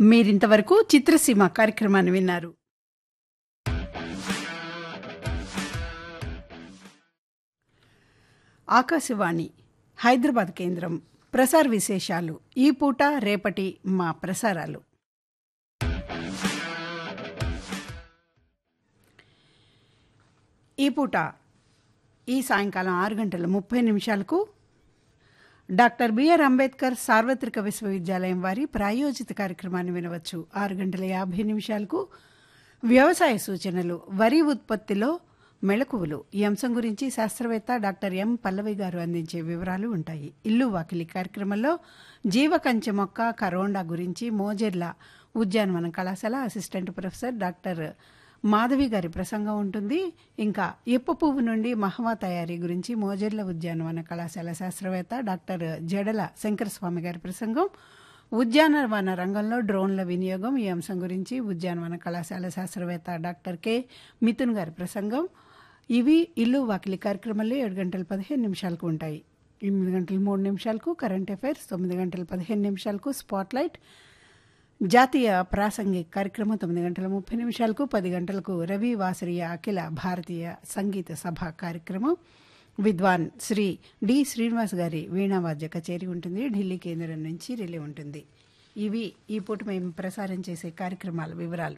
మీరింతవరకు చిత్రసీమ కార్యక్రమాన్ని విన్నారు ఆకాశవాణి హైదరాబాద్ కేంద్రం ప్రసార విశేషాలు ఈ పూట రేపటి మా ప్రసారాలు ఈ పూట ఈ సాయంకాలం ఆరు గంటల ముప్పై నిమిషాలకు డాక్టర్ బిఆర్ అంబేద్కర్ సార్వత్రిక విశ్వవిద్యాలయం వారి ప్రాయోజిత కార్యక్రమాన్ని వినవచ్చు ఆరు గంటల యాభై నిమిషాలకు వ్యవసాయ సూచనలు వరి ఉత్పత్తిలో మెళకువలు ఈ అంశం గురించి శాస్త్రవేత్త డాక్టర్ ఎం పల్లవి గారు అందించే వివరాలు ఉంటాయి ఇల్లు వాకిలి కార్యక్రమంలో జీవకంచె మొక్క కరోండా గురించి మోజెర్ల ఉద్యానవన కళాశాల అసిస్టెంట్ ప్రొఫెసర్ డాక్టర్ మాధవి గారి ప్రసంగం ఉంటుంది ఇంకా ఇప్ప పువ్వు నుండి మహవా తయారీ గురించి మోజెర్ల ఉద్యానవన కళాశాల శాస్త్రవేత్త డాక్టర్ జడల శంకరస్వామి గారి ప్రసంగం ఉద్యానవన రంగంలో డ్రోన్ల వినియోగం ఈ అంశం గురించి ఉద్యానవన కళాశాల శాస్త్రవేత్త డాక్టర్ కె మిథున్ గారి ప్రసంగం ఇవి ఇల్లు వాకిలి కార్యక్రమాలు ఏడు గంటల పదిహేను నిమిషాలకు ఉంటాయి ఎనిమిది గంటల మూడు నిమిషాలకు కరెంట్ అఫైర్స్ తొమ్మిది గంటల పదిహేను నిమిషాలకు స్పాట్లైట్ జాతీయ ప్రాసంగిక కార్యక్రమం తొమ్మిది గంటల ముప్పై నిమిషాలకు పది గంటలకు రవి వాసరియ అఖిల భారతీయ సంగీత సభ కార్యక్రమం విద్వాన్ శ్రీ డి శ్రీనివాస్ గారి వీణావాద్య కచేరీ ఉంటుంది ఢిల్లీ కేంద్రం నుంచి రిలే ఉంటుంది ఇవి ఈ పూట మేము ప్రసారం చేసే కార్యక్రమాల వివరాలు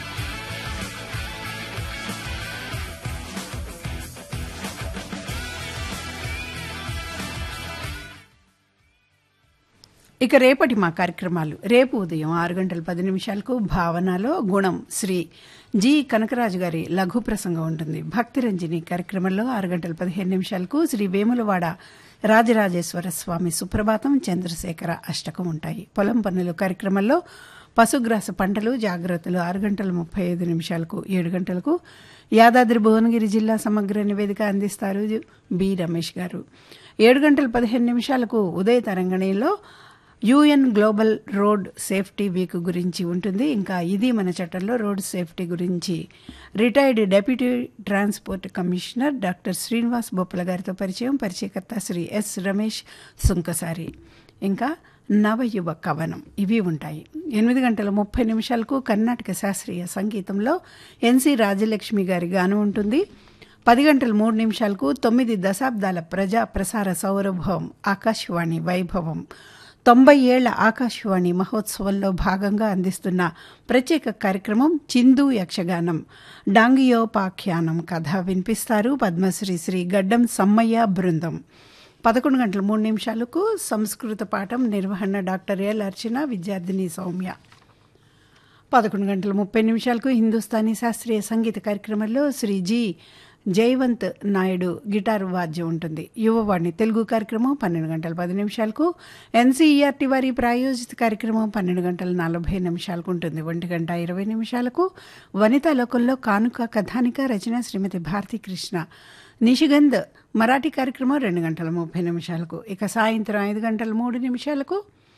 ఇక రేపటి మా కార్యక్రమాలు రేపు ఉదయం ఆరు గంటల పది నిమిషాలకు భావనలో గుణం శ్రీ జి కనకరాజు గారి లఘు ప్రసంగం ఉంటుంది భక్తిరంజని కార్యక్రమంలో ఆరు గంటల పదిహేను నిమిషాలకు శ్రీ వేములవాడ రాజరాజేశ్వర స్వామి సుప్రభాతం చంద్రశేఖర అష్టకం ఉంటాయి పొలం పనులు కార్యక్రమంలో పశుగ్రాస పంటలు జాగ్రత్తలు ఆరు గంటల ముప్పై ఐదు నిమిషాలకు ఏడు గంటలకు యాదాద్రి భువనగిరి జిల్లా సమగ్ర నివేదిక అందిస్తారు బి రమేష్ గారు ఏడు గంటల పదిహేను నిమిషాలకు ఉదయ తరంగణిలో UN global road safety week గురించి ఉంటుంది ఇంకా ఇది మన చట్టంలో రోడ్ సేఫ్టీ గురించి retired deputy transport commissioner doctor Srinivas Boppala గారితో పరిచయం పరిచయకర్త శ్రీ ఎస్ రమేష్ సుంకసారి ఇంకా నవయువ కవనం ఇవి ఉంటాయి ఎనిమిది గంటల ముప్పై నిమిషాలకు కర్ణాటక శాస్త్రీయ సంగీతంలో ఎన్సి రాజలక్ష్మి గారి గానం ఉంటుంది పది గంటల మూడు నిమిషాలకు తొమ్మిది దశాబ్దాల ప్రజా ప్రసార సౌరభం ఆకాశవాణి వైభవం తొంభై ఏళ్ల ఆకాశవాణి మహోత్సవంలో భాగంగా అందిస్తున్న ప్రత్యేక కార్యక్రమం చిందు యక్షగానం డాంగియోపాఖ్యానం కథ వినిపిస్తారు పద్మశ్రీ శ్రీ గడ్డం సమ్మయ్య బృందం పదకొండు గంటల మూడు నిమిషాలకు సంస్కృత పాఠం నిర్వహణ డాక్టర్ ఎల్ అర్చన విద్యార్థిని సౌమ్య పదకొండు గంటల ముప్పై నిమిషాలకు హిందుస్థానీ శాస్త్రీయ సంగీత కార్యక్రమంలో శ్రీ జి జయవంత్ నాయుడు గిటార్ వాద్యం ఉంటుంది యువవాణి తెలుగు కార్యక్రమం పన్నెండు గంటల పది నిమిషాలకు ఎన్సీఈఆర్టీ వారి ప్రాయోజిత కార్యక్రమం పన్నెండు గంటల నలభై నిమిషాలకు ఉంటుంది ఒంటి గంట ఇరవై నిమిషాలకు వనితా లోకంలో కానుక కథానిక రచన శ్రీమతి భారతీ కృష్ణ నిషిగంధ్ మరాఠీ కార్యక్రమం రెండు గంటల ముప్పై నిమిషాలకు ఇక సాయంత్రం ఐదు గంటల మూడు నిమిషాలకు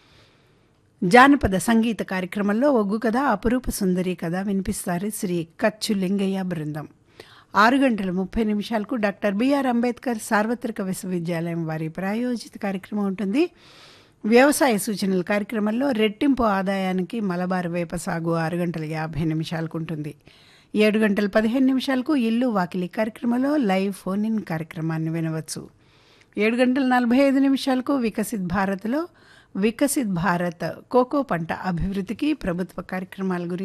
జానపద సంగీత కార్యక్రమంలో ఒగ్గు కథ అపురూప సుందరి కథ వినిపిస్తారు శ్రీ కచ్చు లింగయ్య బృందం ఆరు గంటల ముప్పై నిమిషాలకు డాక్టర్ బిఆర్ అంబేద్కర్ సార్వత్రిక విశ్వవిద్యాలయం వారి ప్రాయోజిత కార్యక్రమం ఉంటుంది వ్యవసాయ సూచనల కార్యక్రమంలో రెట్టింపు ఆదాయానికి మలబార్ వేప సాగు ఆరు గంటల యాభై నిమిషాలకు ఉంటుంది ఏడు గంటల పదిహేను నిమిషాలకు ఇల్లు వాకిలి కార్యక్రమంలో లైవ్ ఫోన్ ఇన్ కార్యక్రమాన్ని వినవచ్చు ఏడు గంటల నలభై ఐదు నిమిషాలకు వికసిత్ భారత్లో వికసిత్ భారత్ కోకో పంట అభివృద్ధికి ప్రభుత్వ కార్యక్రమాల గురించి